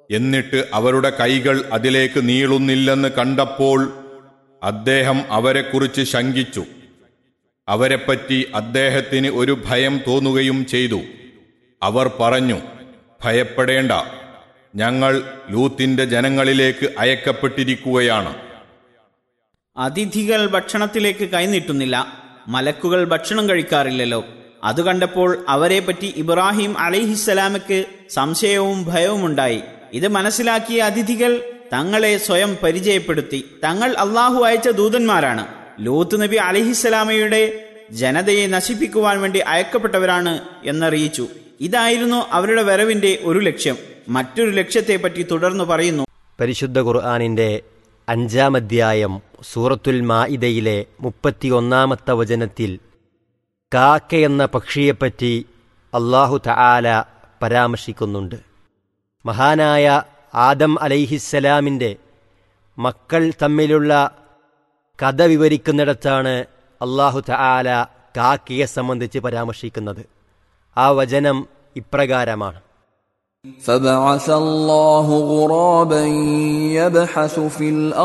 എന്നിട്ട് അവരുടെ കൈകൾ അതിലേക്ക് നീളുന്നില്ലെന്ന് കണ്ടപ്പോൾ അദ്ദേഹം അവരെക്കുറിച്ച് ശങ്കിച്ചു അവരെപ്പറ്റി അദ്ദേഹത്തിന് ഒരു ഭയം തോന്നുകയും ചെയ്തു അവർ പറഞ്ഞു ഭയപ്പെടേണ്ട ഞങ്ങൾ ലൂത്തിന്റെ ജനങ്ങളിലേക്ക് അയക്കപ്പെട്ടിരിക്കുകയാണ് അതിഥികൾ ഭക്ഷണത്തിലേക്ക് കൈനീട്ടുന്നില്ല മലക്കുകൾ ഭക്ഷണം കഴിക്കാറില്ലല്ലോ അത് കണ്ടപ്പോൾ അവരെപ്പറ്റി ഇബ്രാഹിം അലൈഹിസ്സലാമയ്ക്ക് സംശയവും ഭയവുമുണ്ടായി ഇത് മനസ്സിലാക്കിയ അതിഥികൾ തങ്ങളെ സ്വയം പരിചയപ്പെടുത്തി തങ്ങൾ അള്ളാഹു അയച്ച ദൂതന്മാരാണ് ലൂത്ത് നബി അലഹിസ്സലാമയുടെ ജനതയെ നശിപ്പിക്കുവാൻ വേണ്ടി അയക്കപ്പെട്ടവരാണ് എന്നറിയിച്ചു ഇതായിരുന്നു അവരുടെ വരവിന്റെ ഒരു ലക്ഷ്യം മറ്റൊരു ലക്ഷ്യത്തെപ്പറ്റി തുടർന്ന് പറയുന്നു പരിശുദ്ധ ഖുർആാനിൻ്റെ അഞ്ചാം അധ്യായം സൂറത്തുൽ മാഇദയിലെ മുപ്പത്തിയൊന്നാമത്തെ വചനത്തിൽ കാക്ക എന്ന പക്ഷിയെപ്പറ്റി അള്ളാഹു തആല പരാമർശിക്കുന്നുണ്ട് മഹാനായ ആദം അലൈഹിസ്സലാമിൻ്റെ മക്കൾ തമ്മിലുള്ള കഥ വിവരിക്കുന്നിടത്താണ് അള്ളാഹു തആല കാക്കയെ സംബന്ധിച്ച് പരാമർശിക്കുന്നത് ആ വചനം ഇപ്രകാരമാണ് فبعث الله غرابا يبحث في الأرض